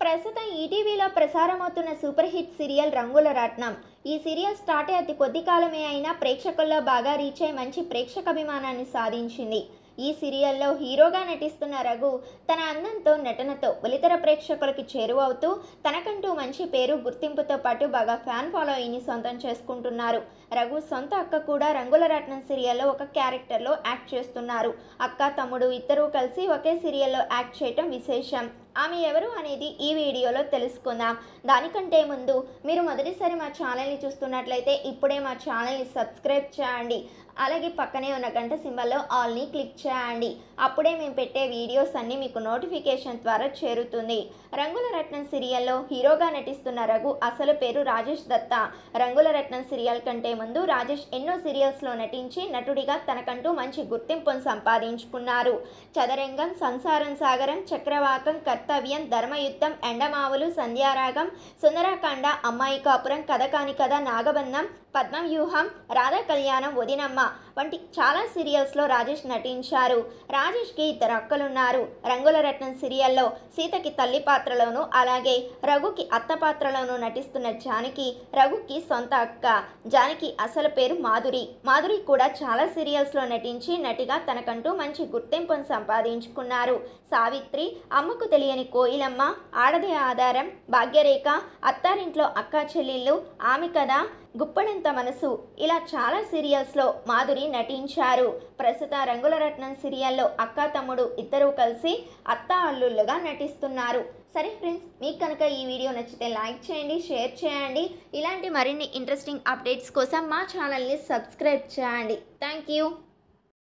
ప్రస్తుతం ఈటీవీలో ప్రసారమవుతున్న super hit serial రంగుల రత్నం ఈ సీరియల్ స్టార్ట్ అయి అతి కొద్ది కాలమే అయినా ప్రేక్షకుల్లో బాగా రీచ్ అయి మంచి ప్రేక్షక అభిమానాన్ని సాధించింది ఈ సీరియల్లో హీరోగా నటిస్తున్న రఘు తన అందంతో నటనతో బలితర ప్రేక్షకులకి చేరువవుతూ తనకంటూ మంచి పేరు గుర్తింపుతో పాటు బాగా ఫ్యాన్ ఫాలోయింగ్ని సొంతం చేసుకుంటున్నారు రఘు సొంత అక్క కూడా రంగుల రత్నం సీరియల్లో ఒక క్యారెక్టర్లో యాక్ట్ చేస్తున్నారు అక్క తమ్ముడు ఇద్దరూ కలిసి ఒకే సీరియల్లో యాక్ట్ చేయటం విశేషం ఆమె ఎవరు అనేది ఈ వీడియోలో తెలుసుకుందాం దానికంటే ముందు మీరు మొదటిసారి మా ఛానల్ని చూస్తున్నట్లయితే ఇప్పుడే మా ఛానల్ని సబ్స్క్రైబ్ చేయండి అలాగే పక్కనే ఉన్న గంట సింబల్లో ఆల్ని క్లిక్ చేయండి అప్పుడే మేము పెట్టే వీడియోస్ అన్నీ మీకు నోటిఫికేషన్ ద్వారా చేరుతుంది రంగుల రత్నం సీరియల్లో హీరోగా నటిస్తున్న రఘు అసలు పేరు రాజేష్ దత్త రంగుల రత్నం సీరియల్ కంటే ముందు రాజేష్ ఎన్నో సీరియల్స్లో నటించి నటుడిగా తనకంటూ మంచి గుర్తింపును సంపాదించుకున్నారు చదరంగం సంసారం సాగరం చక్రవాకం కర్తవ్యం ధర్మయుద్ధం ఎండమావులు సంధ్యారాగం సుందరాకాండ అమ్మాయి కాపురం కథ కాని కథ నాగబంధం పద్మవ్యూహం రాధా కళ్యాణం వదినమ్మ వంటి చాలా సీరియల్స్లో రాజేష్ నటించారు రాజేష్కి ఇద్దరు అక్కలున్నారు రంగుల రత్నం సీరియల్లో సీతకి తల్లి పాత్రలోను అలాగే రఘుకి అత్త పాత్రలోను నటిస్తున్న జానకి రఘుకి సొంత అక్క జానకి అసలు పేరు మాధురి మాధురి కూడా చాలా సీరియల్స్లో నటించి నటిగా తనకంటూ మంచి గుర్తింపును సంపాదించుకున్నారు సావిత్రి అమ్మకు తెలియని కోయిలమ్మ ఆడదే ఆధారం భాగ్యరేఖ అత్తారింట్లో అక్కా చెల్లెళ్ళు ఆమె కథ గుప్పడంత మనసు ఇలా చాలా సీరియల్స్లో మాధురి నటించారు ప్రస్తుత రంగుల రత్నం సీరియల్లో అక్క తమ్ముడు ఇద్దరూ కలిసి అత్త అల్లుళ్ళుగా నటిస్తున్నారు సరే ఫ్రెండ్స్ మీకు కనుక ఈ వీడియో నచ్చితే లైక్ చేయండి షేర్ చేయండి ఇలాంటి మరిన్ని ఇంట్రెస్టింగ్ అప్డేట్స్ కోసం మా ఛానల్ని సబ్స్క్రైబ్ చేయండి థ్యాంక్ యూ